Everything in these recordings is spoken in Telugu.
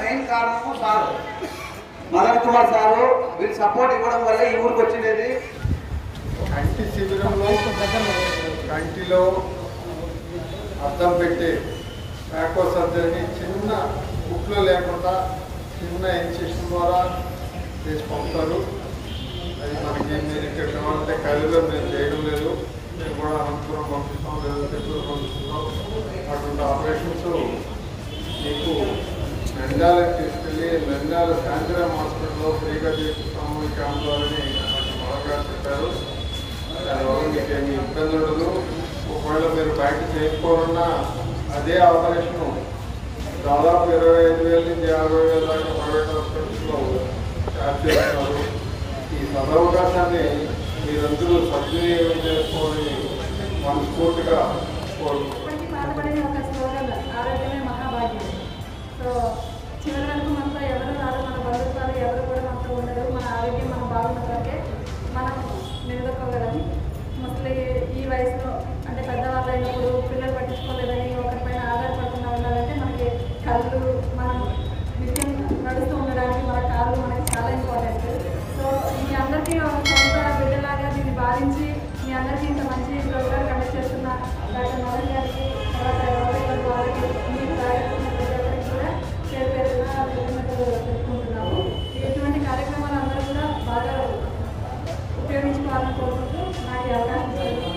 మెయిన్ కారణము సారు మదన్ కుమార్ సారు వీళ్ళు సపోర్ట్ ఇవ్వడం వల్ల ఈ ఊరికి వచ్చినది కంటి శిబిరంలో కంటిలో అద్దం పెట్టి బ్యాకో సర్జరీని చిన్న కుట్లు లేకుండా చిన్న ఇన్సెషన్ ద్వారా చేసి పంపుతారు అది మనకి మీరు ఇక్కడ కావాలంటే కళ్ళలో మేము చేయడం లేదు మేము కూడా అనంతపురం పంపిస్తాం లేదా తిరుపతి పంపిస్తున్నాం అటువంటి ఆపరేషన్స్ మీకు నంద్యాలకు తీసుకెళ్ళి నంద్యాల శాంతిరామ్ హాస్పిటల్లో ఫ్రీగా చేపిస్తాము ఈ క్యాంప్లో అని మనకి బాగా చెప్పారు దానివల్ల మీకు ఏమి ఇబ్బంది ఉండదు ఒకవేళ మీరు బయట చేయకపోవాలన్నా అదే ఆపరేషన్ దాదాపు ఇరవై ఐదు వేల నుంచి యాభై వేల దాకా ప్రైవేట్ హాస్పిటల్స్లో ఛార్జ్ చేస్తున్నారు ఈ సదవకాశాన్ని మీరందరూ సద్వినియోగం చేసుకోవాలని మనస్ఫూర్తిగా కోరుకుంటున్నాను ఇప్పటికీ బాధపడేది ఒక స్లోగన్ ఆరోగ్యమే మహాభాగ్యం సో చివరి వరకు మనతో ఎవరు రారు మన బంధుత్వాలు ఎవరు కూడా మనతో ఉండరు మన ఆరోగ్యం మనం బాగున్న వరకే మనం నిలదొక్కగలం ముసలి ఈ వయసులో అంటే పెద్దవాళ్ళు అయినప్పుడు పిల్లలు పట్టించుకోలేదని ఒకరిపైన ఆధారపడకుండా ఉండాలంటే మనకి కళ్ళు మనం నిత్యం నడుస్తూ ఉండడానికి మన కాళ్ళు మనకి చాలా ఇంపార్టెంట్ సో మీ అందరికీ ఒక సొంత బిడ్డలాగా దీన్ని భావించి మీ అందరికీ ఇంత మంచి ప్రోగ్రామ్ కండక్ట్ చేస్తున్న డాక్టర్ మదన్ గారికి తర్వాత గౌరవ గారి వారికి మీ కార్యక్రమం ప్రతి ఒక్కరికి కూడా పేరు పేరున కృతజ్ఞతలు చెప్పుకుంటున్నాము ఇటువంటి కార్యక్రమాలు అందరూ కూడా బాగా ఉపయోగించుకోవాలని కోరుకుంటూ నాకు ఈ అవకాశం ఇచ్చారు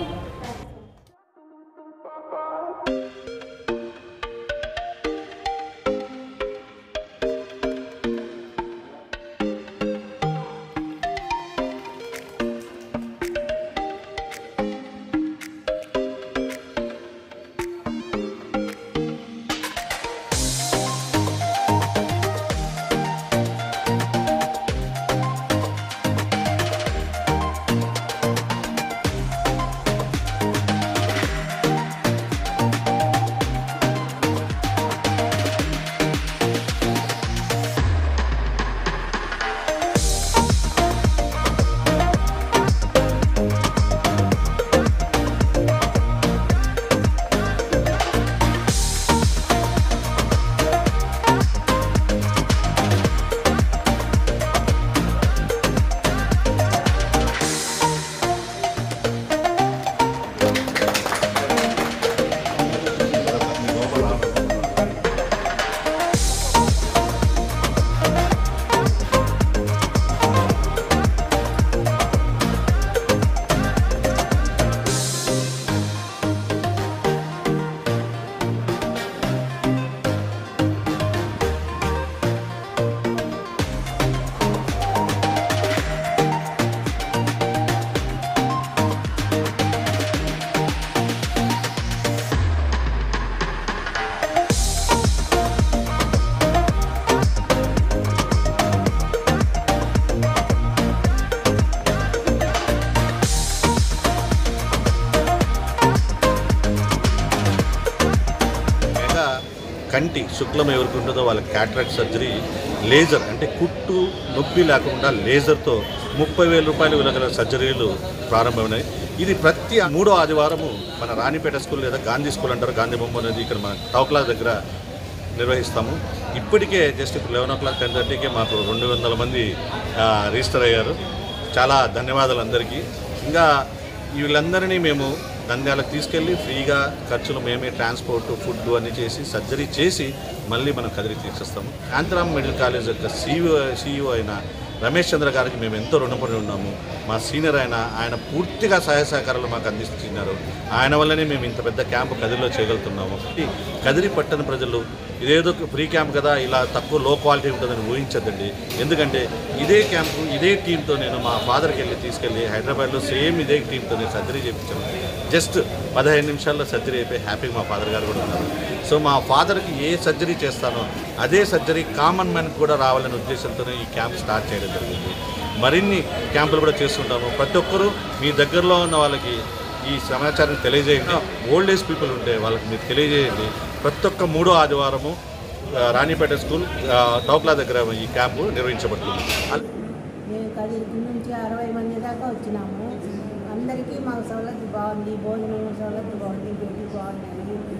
లేదా కంటి శుక్లం ఎవరికి ఉంటుందో వాళ్ళకి క్యాటరాక్ట్ సర్జరీ లేజర్ అంటే కుట్టు నొప్పి లేకుండా లేజర్తో ముప్పై వేల రూపాయలు విలువగల సర్జరీలు ప్రారంభమైనాయి ఇది ప్రతి మూడో ఆదివారము మన రాణిపేట స్కూల్ లేదా గాంధీ స్కూల్ అంటారు గాంధీ బొమ్మ అనేది ఇక్కడ మన టౌక్లా దగ్గర నిర్వహిస్తాము ఇప్పటికే జస్ట్ ఇప్పుడు లెవెన్ ఓ క్లాక్ టెన్ థర్టీకే మాకు రెండు వందల మంది ఆ, రిజిస్టర్ అయ్యారు చాలా ధన్యవాదాలు అందరికీ ఇంకా వీళ్ళందరినీ మేము నంద్యాలకు తీసుకెళ్ళి ఫ్రీగా ఖర్చులు మేమే ట్రాన్స్పోర్ట్ ఫుడ్ అన్నీ చేసి సర్జరీ చేసి మళ్ళీ మనం కదిరి తీసేస్తాము ఆంధ్రామ్ మెడికల్ కాలేజ్ యొక్క సీఈఓ సీఈఓ అయిన రమేష్ చంద్ర గారికి మేము ఎంతో రుణపడి ఉన్నాము మా సీనియర్ ఆయన ఆయన పూర్తిగా సహాయ సహకారాలు మాకు అందిస్తున్నారు ఆయన వల్లనే మేము ఇంత పెద్ద క్యాంపు కదిరిలో చేయగలుగుతున్నాము ఈ కదిరి పట్టణ ప్రజలు ఇదేదో ఫ్రీ క్యాంప్ కదా ఇలా తక్కువ లో క్వాలిటీ ఉంటుందని ఊహించద్దండి ఎందుకంటే ఇదే క్యాంపు ఇదే టీంతో నేను మా ఫాదర్కి వెళ్ళి తీసుకెళ్ళి హైదరాబాద్లో సేమ్ ఇదే టీంతో నేను సర్జరీ చేయించాను జస్ట్ పదహైదు నిమిషాల్లో సర్జరీ అయిపోయి హ్యాపీగా మా ఫాదర్ గారు కూడా ఉన్నారు సో మా ఫాదర్కి ఏ సర్జరీ చేస్తానో అదే సర్జరీ కామన్ మ్యాన్కి కూడా రావాలనే ఉద్దేశంతోనే ఈ క్యాంప్ స్టార్ట్ చేయడం జరిగింది మరిన్ని క్యాంపులు కూడా చేస్తుంటాము ప్రతి ఒక్కరూ మీ దగ్గరలో ఉన్న వాళ్ళకి ఈ సమాచారం తెలియజేయండి ఓల్డ్ ఏజ్ పీపుల్ ఉంటే వాళ్ళకి మీరు తెలియజేయండి ప్రతి ఒక్క మూడో ఆదివారము ఆ, రాణిపేట స్కూల్ ఆ, టౌక్లా దగ్గర ఈ క్యాంపు నిర్వహించబడుతుంది అల్- మేము కదిరికి నుంచి అరవై మంది దాకా వచ్చినాము అందరికీ మాకు సవలత్తు బాగుంది భోజనం సవలత్తు బాగుంది గడ్డి బాగున్నాయి నీళ్ళ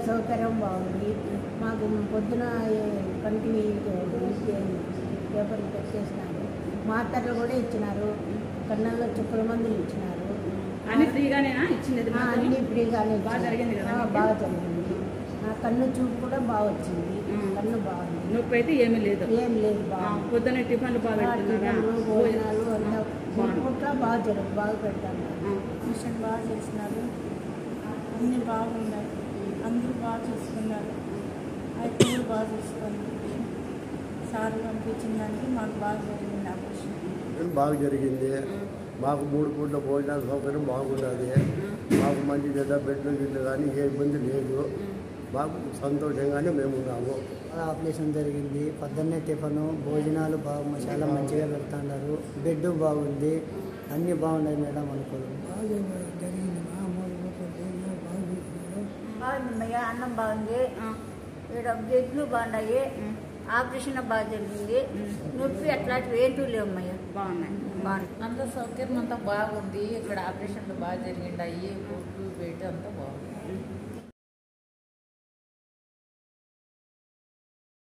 సౌకర్యం బాగుంది మాకు పొద్దున కంటి పేపర్ పెట్టేసినారు మాత్రలు కూడా ఇచ్చినారు కన్నుల్లో చుక్కల మందులు ఇచ్చినారు అన్ని ఫ్రీగానేనా ఇచ్చినది ఆ, మాత్రం? అన్నీ ఫ్రీగానే బాగా ఇచ్చినారు. జరిగింది కదా ఆ, మీకు? బాగా జరిగింది ఆ, కన్ను చూపు కూడా బాగా వచ్చింది ఉమ్. కన్ను బాగుంది నొప్పి అయితే ఏమీ లేదు ఏం లేదు ఆ, బాగుంది పొద్దున్న టిఫిన్లు బాగా ఆ, పెడుతున్నారా టిఫిన్లు, భోజనాలు అంతా బాగుంది. పూట బాగా జరుగు బాగా పెడతాను ఆ. మిషన్ బాగా చేసినారు అన్నీ బాగున్నాయి అందరూ బాగా చూసుకున్నారు అయితే కూడా బాగా చూసుకున్నారు సార్ పంపించిన దానికి మాకు బాగా జరిగింది ఆపరేషన్ బాగా జరిగింది మాకు మూడు పూట్ల భోజనాల సౌకర్యం బాగున్నది మాకు మంచి చెడ్డ బెడ్లు గిడ్లు కానీ ఏ ఇబ్బంది లేదు మాకు సంతోషంగానే మేము ఉన్నాము ఆపరేషన్ జరిగింది పొద్దున్నే టిఫను భోజనాలు బాగా చాలా మంచిగా పెడుతున్నారు బెడ్ బాగుంది అన్నీ బాగున్నాయి మేడం అనుకోవడం బాగా జరిగింది బాగుంది అన్నం బాగుంది ఇక్కడ బెడ్లు బాగున్నాయి ఆపరేషన్ బాగా జరిగింది నొప్పి అట్లాంటివి ఏంటూ లేవమ్మయ్య బాగున్నాయి బాగుంది అంత సౌకర్యం అంతా బాగుంది ఇక్కడ ఆపరేషన్లు బాగా జరిగిండాయి ఫుడ్ బెడ్ అంతా బాగుంది